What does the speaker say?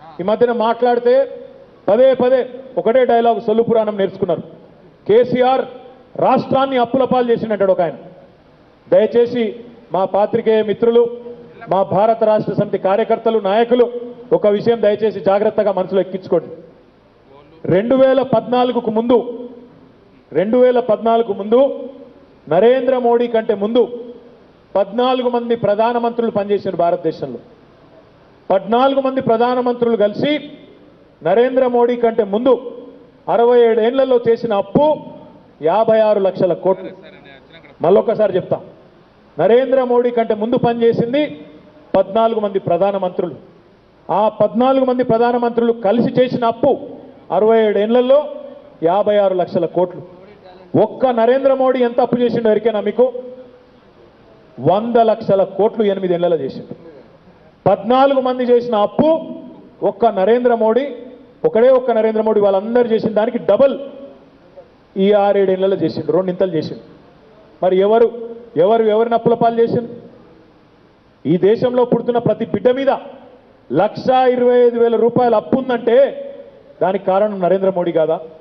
ఈ మధ్యన మాట్లాడితే పదే పదే ఒకటే డైలాగ్ సొల్లు పురాణం నేర్చుకున్నారు కేసీఆర్ రాష్ట్రాన్ని అప్పుల పాలు చేసిండంటాడు ఒక ఆయన దయచేసి మా పాత్రికేయ మిత్రులు మా భారత రాష్ట్ర సమితి కార్యకర్తలు నాయకులు ఒక విషయం దయచేసి జాగ్రత్తగా మనసులో ఎక్కించుకోండి రెండు వేల పద్నాలుగుకు ముందు రెండు వేల పద్నాలుగు ముందు నరేంద్ర మోడీ కంటే ముందు పద్నాలుగు మంది ప్రధానమంత్రులు పనిచేశారు భారతదేశంలో పద్నాలుగు మంది ప్రధానమంత్రులు కలిసి నరేంద్ర మోడీ కంటే ముందు అరవై ఏడేళ్లలో చేసిన అప్పు యాభై ఆరు లక్షల కోట్లు మళ్ళొక్కసారి చెప్తా నరేంద్ర మోడీ కంటే ముందు పనిచేసింది పద్నాలుగు మంది ప్రధానమంత్రులు ఆ పద్నాలుగు మంది ప్రధానమంత్రులు కలిసి చేసిన అప్పు అరవై ఏడేళ్లలో యాభై ఆరు లక్షల కోట్లు ఒక్క నరేంద్ర మోడీ ఎంత అప్పు చేసిండో ఎరికేనా మీకు వంద లక్షల కోట్లు ఎనిమిదేళ్లలో చేసిండు పద్నాలుగు మంది చేసిన అప్పు ఒక్క నరేంద్ర మోడీ ఒకడే ఒక్క నరేంద్ర మోడీ వాళ్ళందరూ చేసిన దానికి డబల్ ఈ ఆరేడేళ్లలో చేసిండు రెండింతలు చేసిండు మరి ఎవరు ఎవరు ఎవరిని అప్పుల పాలు చేసిండు ఈ దేశంలో పుడుతున్న ప్రతి బిడ్డ మీద లక్ష ఇరవై ఐదు వేల రూపాయలు అప్పు ఉందంటే దానికి కారణం నరేంద్ర మోడీ కాదా